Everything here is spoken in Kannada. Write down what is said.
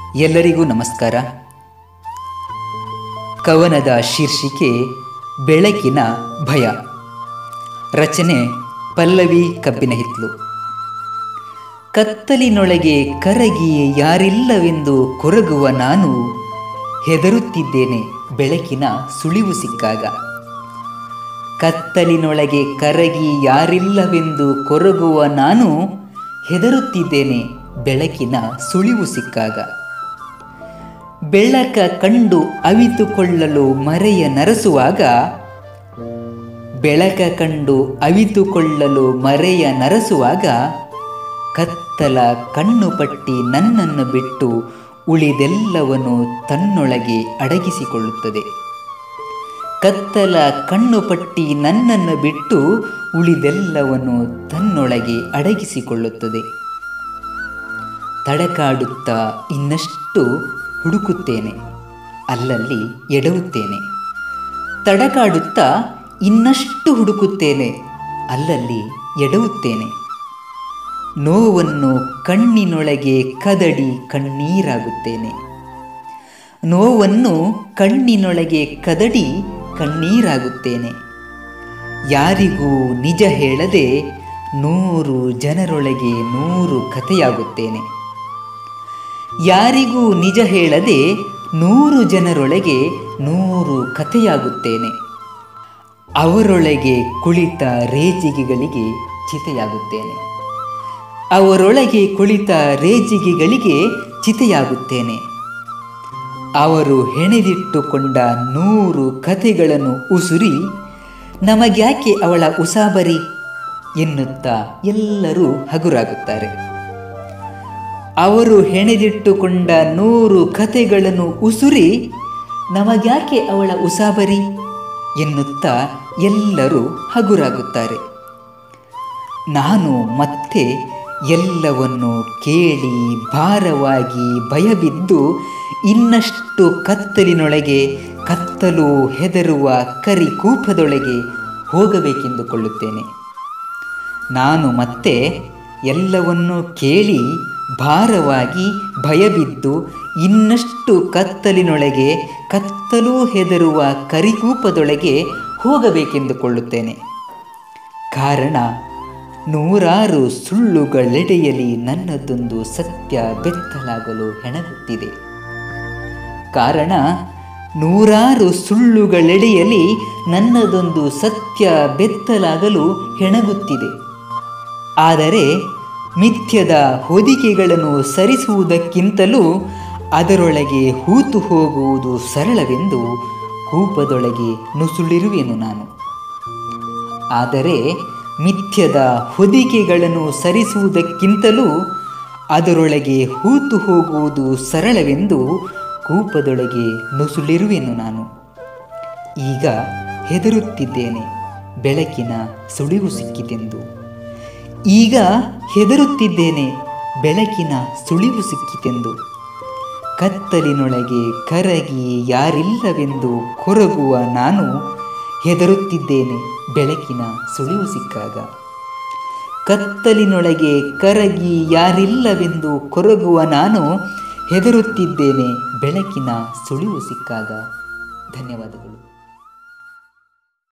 ಎಲ್ಲರಿಗೂ ನಮಸ್ಕಾರ ಕವನದ ಶೀರ್ಷಿಕೆ ಬೆಳಕಿನ ಭಯ ರಚನೆ ಪಲ್ಲವಿ ಕಬ್ಬಿನ ಹಿತ್ಲು ಕತ್ತಲಿನೊಳಗೆ ಕರಗಿ ಯಾರಿಲ್ಲವೆಂದು ಕೊರಗುವ ನಾನು ಹೆದರುತ್ತಿದ್ದೇನೆ ಬೆಳಕಿನ ಸುಳಿವು ಸಿಕ್ಕಾಗ ಕತ್ತಲಿನೊಳಗೆ ಕರಗಿ ಯಾರಿಲ್ಲವೆಂದು ಕೊರಗುವ ನಾನು ಹೆದರುತ್ತಿದ್ದೇನೆ ಬೆಳಕಿನ ಸುಳಿವು ಸಿಕ್ಕಾಗ ಬೆಳಕ ಕಂಡು ಅವಿತುಕೊಳ್ಳಲು ಮರೆಯ ನರಸುವಾಗ ಬೆಳಕ ಕಂಡು ಅವಿತುಕೊಳ್ಳಲು ಮರೆಯ ನರಸುವಾಗ ಕತ್ತಲ ಕಣ್ಣು ಪಟ್ಟಿ ನನ್ನನ್ನು ಬಿಟ್ಟು ಉಳಿದೆಲ್ಲವನ್ನು ತನ್ನೊಳಗೆ ಅಡಗಿಸಿಕೊಳ್ಳುತ್ತದೆ ಕತ್ತಲ ಕಣ್ಣು ಪಟ್ಟಿ ನನ್ನನ್ನು ಬಿಟ್ಟು ಉಳಿದೆಲ್ಲವನ್ನು ತನ್ನೊಳಗೆ ಅಡಗಿಸಿಕೊಳ್ಳುತ್ತದೆ ತಡಕಾಡುತ್ತಾ ಇನ್ನಷ್ಟು ಹುಡುಕುತ್ತೇನೆ ಅಲ್ಲಲ್ಲಿ ಎಡವುತ್ತೇನೆ ತಡಕಾಡುತ್ತಾ ಇನ್ನಷ್ಟು ಹುಡುಕುತ್ತೇನೆ ಅಲ್ಲಲ್ಲಿ ಎಡವುತ್ತೇನೆ ನೋವನ್ನು ಕಣ್ಣಿನೊಳಗೆ ಕದಡಿ ಕಣ್ಣೀರಾಗುತ್ತೇನೆ ನೋವನ್ನು ಕಣ್ಣಿನೊಳಗೆ ಕದಡಿ ಕಣ್ಣೀರಾಗುತ್ತೇನೆ ಯಾರಿಗೂ ನಿಜ ಹೇಳದೆ ನೂರು ಜನರೊಳಗೆ ನೂರು ಕಥೆಯಾಗುತ್ತೇನೆ ಯಾರಿಗೂ ನಿಜ ಹೇಳದೆ ನೂರು ಜನರೊಳಗೆ ನೂರು ಕಥೆಯಾಗುತ್ತೇನೆ ಅವರೊಳಗೆ ಕುಳಿತ ರೇಜಿಗೆಗಳಿಗೆ ಚಿತೆಯಾಗುತ್ತೇನೆ ಅವರೊಳಗೆ ಕುಳಿತ ರೇಜಿಗೆಗಳಿಗೆ ಚಿತೆಯಾಗುತ್ತೇನೆ ಅವರು ಹೆಣೆದಿಟ್ಟುಕೊಂಡ ನೂರು ಕಥೆಗಳನ್ನು ಉಸುರಿ ನಮಗ್ಯಾಕೆ ಅವಳ ಉಸಾಬರಿ ಎನ್ನುತ್ತಾ ಎಲ್ಲರೂ ಹಗುರಾಗುತ್ತಾರೆ ಅವರು ಹೆಣೆದಿಟ್ಟುಕೊಂಡ ನೂರು ಕಥೆಗಳನ್ನು ಉಸುರಿ ನಮಗ್ಯಾಕೆ ಅವಳ ಉಸಾಬರಿ ಎನ್ನುತ್ತಾ ಎಲ್ಲರೂ ಹಗುರಾಗುತ್ತಾರೆ ನಾನು ಮತ್ತೆ ಎಲ್ಲವನ್ನು ಕೇಳಿ ಭಾರವಾಗಿ ಭಯಬಿದ್ದು ಇನ್ನಷ್ಟು ಕತ್ತಲಿನೊಳಗೆ ಕತ್ತಲು ಹೆದರುವ ಕರಿಕೂಪದೊಳಗೆ ಹೋಗಬೇಕೆಂದುಕೊಳ್ಳುತ್ತೇನೆ ನಾನು ಮತ್ತೆ ಎಲ್ಲವನ್ನೂ ಕೇಳಿ ಭಾರವಾಗಿ ಭಯಬಿದ್ದು ಇನ್ನಷ್ಟು ಕತ್ತಲಿನೊಳಗೆ ಕತ್ತಲು ಹೆದರುವ ಕರಿಕೂಪದೊಳಗೆ ಹೋಗಬೇಕೆಂದುಕೊಳ್ಳುತ್ತೇನೆ ಕಾರಣ ನೂರಾರು ಸುಳ್ಳುಗಳೆಡೆಯಲಿ ನನ್ನದೊಂದು ಸತ್ಯ ಬೆತ್ತಲಾಗಲು ಹೆಣಗುತ್ತಿದೆ ಕಾರಣ ನೂರಾರು ಸುಳ್ಳುಗಳೆಡೆಯಲಿ ನನ್ನದೊಂದು ಸತ್ಯ ಬೆತ್ತಲಾಗಲು ಹೆಣಗುತ್ತಿದೆ ಆದರೆ ಮಿಥ್ಯದ ಹೊದಿಕೆಗಳನ್ನು ಸರಿಸುವುದಕ್ಕಿಂತಲೂ ಅದರೊಳಗೆ ಹೂತು ಹೋಗುವುದು ಸರಳವೆಂದು ಕೂಪದೊಳಗೆ ನುಸುಳಿರುವೆನು ನಾನು ಆದರೆ ಮಿಥ್ಯದ ಹೊದಿಕೆಗಳನ್ನು ಸರಿಸುವುದಕ್ಕಿಂತಲೂ ಅದರೊಳಗೆ ಹೂತು ಹೋಗುವುದು ಸರಳವೆಂದು ಕೂಪದೊಳಗೆ ನುಸುಳಿರುವೆನು ನಾನು ಈಗ ಹೆದರುತ್ತಿದ್ದೇನೆ ಬೆಳಕಿನ ಸುಳಿವು ಸಿಕ್ಕಿತೆಂದು ಈಗ ಹೆದರುತ್ತಿದ್ದೇನೆ ಬೆಳಕಿನ ಸುಳಿವು ಸಿಕ್ಕಿತೆಂದು ಕತ್ತಲಿನೊಳಗೆ ಕರಗಿ ಯಾರಿಲ್ಲವೆಂದು ಕೊರಗುವ ನಾನು ಹೆದರುತ್ತಿದ್ದೇನೆ ಬೆಳಕಿನ ಸುಳಿವು ಸಿಕ್ಕಾಗ ಕತ್ತಲಿನೊಳಗೆ ಕರಗಿ ಯಾರಿಲ್ಲವೆಂದು ಕೊರಗುವ ನಾನು ಹೆದರುತ್ತಿದ್ದೇನೆ ಬೆಳಕಿನ ಸುಳಿವು ಸಿಕ್ಕಾಗ ಧನ್ಯವಾದಗಳು